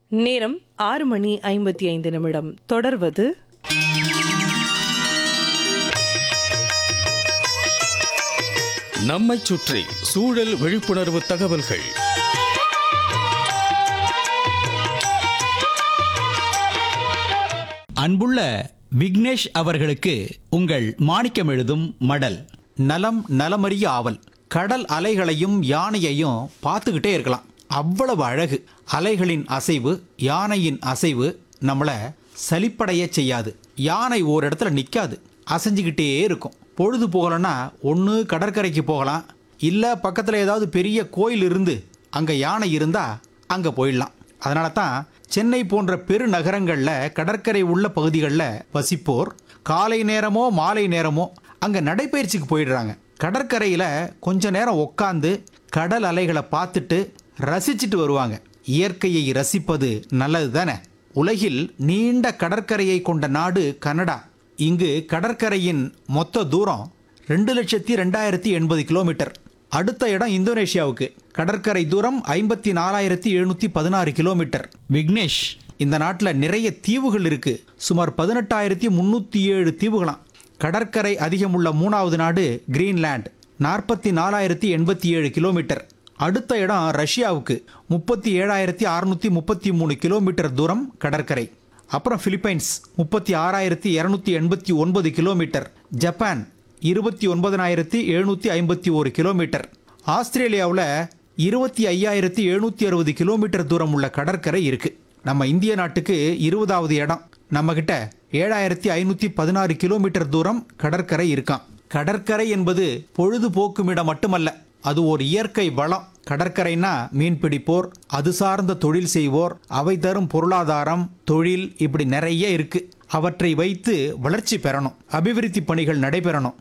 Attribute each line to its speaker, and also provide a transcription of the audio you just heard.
Speaker 1: நேரம் ஆறு மணி ஐம்பத்தி ஐந்து நிமிடம் தொடர்வது
Speaker 2: நம்மைச் சுற்றி சூழல் விழிப்புணர்வு தகவல்கள்
Speaker 3: அன்புள்ள விக்னேஷ் அவர்களுக்கு உங்கள் மாணிக்கம் எழுதும் மடல்
Speaker 4: நலம் நலமறிய ஆவல் கடல் அலைகளையும் யானையையும் பார்த்துக்கிட்டே இருக்கலாம் அவ்வளவு அழகு அலைகளின் அசைவு யானையின் அசைவு நம்மளை சலிப்படைய செய்யாது யானை ஒரு இடத்துல நிற்காது அசைஞ்சுக்கிட்டே இருக்கும் பொழுது போகலன்னா ஒன்று கடற்கரைக்கு போகலாம் இல்லை பக்கத்தில் ஏதாவது பெரிய கோயில் இருந்து அங்கே யானை இருந்தால் அங்கே போயிடலாம் அதனால தான் சென்னை போன்ற பெருநகரங்களில் கடற்கரை உள்ள பகுதிகளில் வசிப்போர் காலை நேரமோ மாலை நேரமோ அங்கே நடைப்பயிற்சிக்கு போயிடுறாங்க கடற்கரையில் கொஞ்ச நேரம் உட்காந்து கடல் அலைகளை பார்த்துட்டு ரசிச்சுட்டு வருவாங்க இயற்கையை ரசிப்பது நல்லது தானே உலகில் நீண்ட கடற்கரையை கொண்ட நாடு கனடா இங்கு கடற்கரையின் மொத்த தூரம் ரெண்டு லட்சத்தி ரெண்டாயிரத்தி எண்பது கிலோமீட்டர் அடுத்த இடம் இந்தோனேஷியாவுக்கு கடற்கரை தூரம் ஐம்பத்தி நாலாயிரத்தி எழுநூற்றி பதினாறு கிலோமீட்டர்
Speaker 3: விக்னேஷ்
Speaker 4: இந்த நாட்டில் நிறைய தீவுகள் இருக்கு சுமார் பதினெட்டாயிரத்தி முந்நூற்றி ஏழு தீவுகளாம் கடற்கரை அதிகமுள்ள மூணாவது நாடு கிரீன்லாண்ட் நாற்பத்தி நாலாயிரத்தி எண்பத்தி ஏழு கிலோமீட்டர் அடுத்த இடம் ரஷ்யாவுக்கு முப்பத்தி ஏழாயிரத்தி அறுநூற்றி முப்பத்தி மூணு கிலோமீட்டர் தூரம் கடற்கரை அப்புறம் பிலிப்பைன்ஸ் முப்பத்தி ஆறாயிரத்தி இரநூத்தி எண்பத்தி ஒன்பது கிலோமீட்டர் ஜப்பான் இருபத்தி ஒன்பதனாயிரத்தி எழுநூற்றி ஐம்பத்தி ஒரு கிலோமீட்டர் ஆஸ்திரேலியாவில் இருபத்தி ஐயாயிரத்தி எழுநூற்றி அறுபது கிலோமீட்டர் தூரம் உள்ள கடற்கரை இருக்கு நம்ம இந்திய நாட்டுக்கு இருபதாவது இடம் நம்மக்கிட்ட ஏழாயிரத்தி ஐநூற்றி பதினாறு கிலோமீட்டர் தூரம் கடற்கரை இருக்காம் கடற்கரை என்பது பொழுதுபோக்குமிடம் மட்டுமல்ல அது ஒரு இயற்கை வளம் கடற்கரைனா மீன் பிடிப்போர் அது சார்ந்த தொழில் செய்வோர் அவை தரும் பொருளாதாரம் தொழில் இப்படி நிறைய இருக்கு அவற்றை வைத்து வளர்ச்சி பெறணும் அபிவிருத்தி பணிகள் நடைபெறணும்